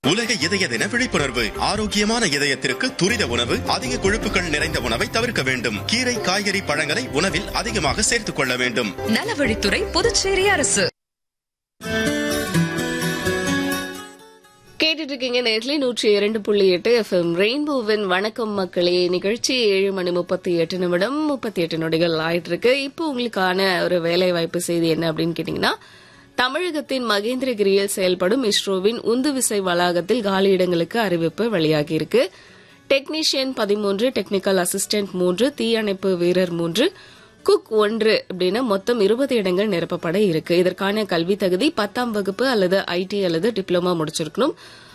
உலக இதய தின விழிப்புணர்வு ஆரோக்கியமான இதயத்திற்கு துரித உணவு அதிக கொழுப்புகள் நிறைந்த உணவை தவிர்க்க வேண்டும் கீரை காய்கறி பழங்களை உணவில் அதிகமாக சேர்த்துக் கொள்ள வேண்டும் நலவழித்துறை புதுச்சேரி அரசு கேட்டுட்டு இருக்கீங்க நேர்லி நூற்றி இரண்டு புள்ளி எட்டு எஃப்எம் ரெயின்போவின் வணக்கம் மக்களே நிகழ்ச்சி ஏழு மணி முப்பத்தி எட்டு நிமிடம் முப்பத்தி எட்டு நொடிகள் ஆயிட்டு இருக்கு இப்போ உங்களுக்கான ஒரு வேலை வாய்ப்பு செய்தி என்ன அப்படின்னு கேட்டீங்கன்னா தமிழகத்தின் மகேந்திரகிரியில் செயல்படும் இஸ்ரோவின் உந்துவிசை வளாகத்தில் காலியிடங்களுக்கு அறிவிப்பு வெளியாகியிருக்கு டெக்னீஷியன் பதிமூன்று டெக்னிக்கல் அசிஸ்டன்ட் மூன்று தீயணைப்பு வீரர் மூன்று குக் ஒன்று அப்படின்னு மொத்தம் இருபது இடங்கள் நிரப்பப்பட இருக்கு இதற்கான கல்வி தகுதி பத்தாம் வகுப்பு அல்லது ஐடி அல்லது டிப்ளமா முடிச்சிருக்கணும்